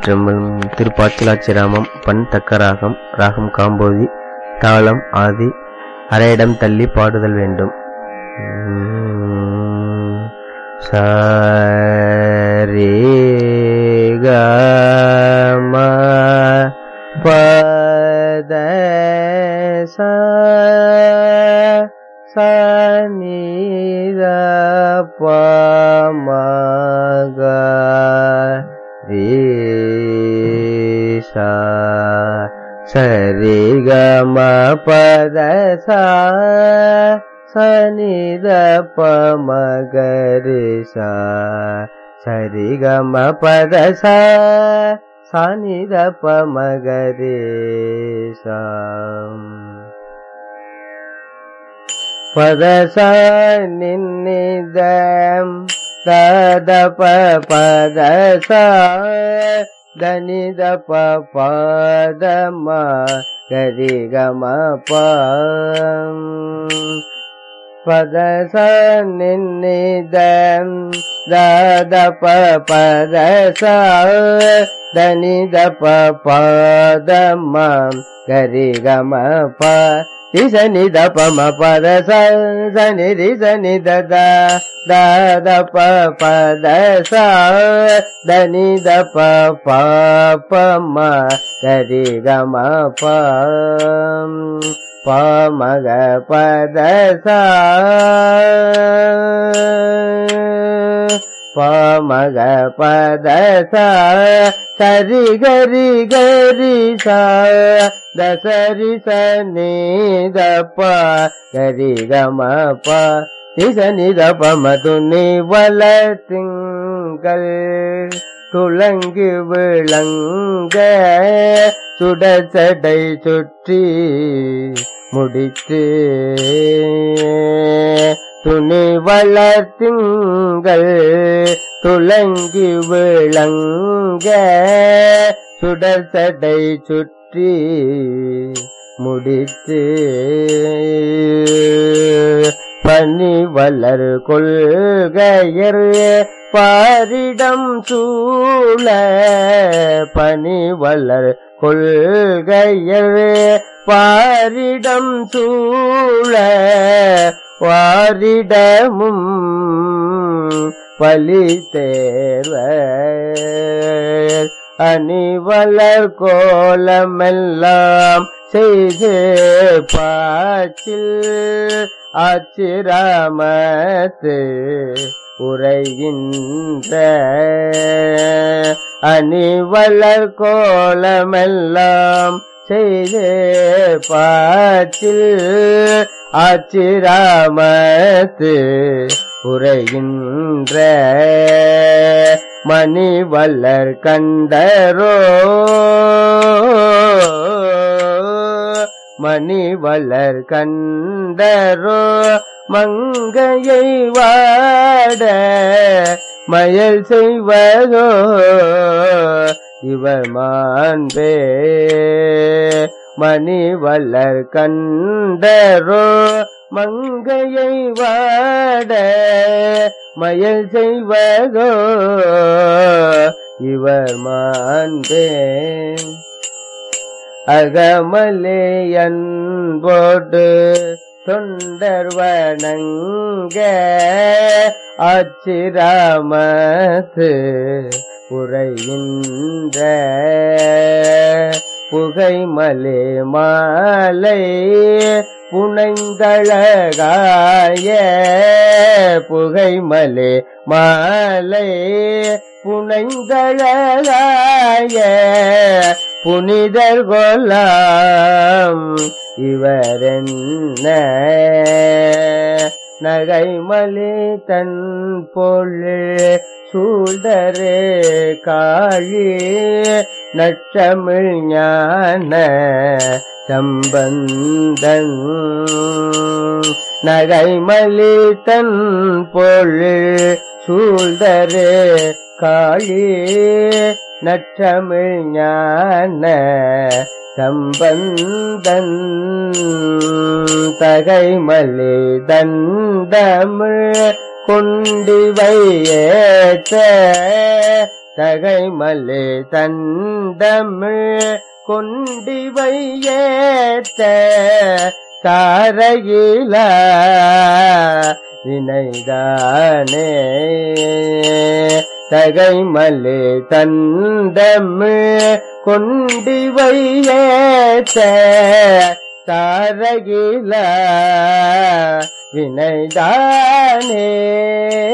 திருச்சிற்றம்பலம் திருப்பாச்சிலாச்சிராமம் பண் தக்க ராகம் ராகம் காம்போதி தாளம் ஆதி அரையிடம் தள்ளி பாடுதல் வேண்டும் உம், சாரே கம பத சா சனித பமக ரீஷா சரி கம பத சா சனித பமகரிஷா சரி கம பத சா சனித பமகரிஷா பதச நின்னிதம் ததப பதச தனித பதம கரிகம பம் பதச நின்னிதம் ததப பதச தனித பதம கரிகம ப ரிசனி த பம பத சனி ரிசனி த த த ப பத ச தனி த ப ப ப ம கரி க ம ப ப மக பத ச ப மக பத ச சரி கரி கரி சா தசரி சனி தப்ப கரி கம ப நிசனி தப்ப மதுனி வல திங்கள் துளங்கி விளங்க சுடச்சடை சுற்றி முடித்து துணி வளர்த்திங்கள் துளங்கி விளங்க சுடச்சடை சுற்றி முடித்து பனி வளர் கொள்கையர் பாரிடம் சூழ பனி வளர் கொள்கையர் பாரிடம் சூழ வாரிடமும் பலி தேர்வர் அணிவலர் கோலமெல்லாம் செய்து பாச்சில் ஆச்சிராமத்து உரைகின்ற அணிவலர் கோலமெல்லாம் செய்து பாச்சில் ஆச்சிராமத்து உரைகின்ற மணி வல்லர் கண்டரோ மணி வளர் கண்டரோ மங்கையை வாட மயல் செய்வதோ இவர் மாண்பே மணி வளர் கண்டரோ மங்கையை வாட மயல் செய்வதோ இவர் மாண்பே அகமலே அன்போடு தொண்டர் வணங்க ஆச்சிராமத்து உரைகின்ற புகைமலே மாலை புனைந்தழகாய புகைமலே மாலை புனைந்தழகாய புனிதர் கொல்லாம் இவரென்ன நகைமலி தன் பொருள் சூழ்தரே காழி நற்றமிழ் ஞான சம்பந்தன் நகைமலி தன் பொருள் சூழ்தரே காழி நற்றமிழ் ஞான சம்பந்தன் தகைமலி தந்தமிழ் கொண்டிவை ஏற்ற தகைமலே தந்தமிழ் கொண்டிவை ஏத்த தாரையில வினைதானே தகைமலே தந்தமிழ் கொண்டிவை ஏத்த தாரகில வினைதானே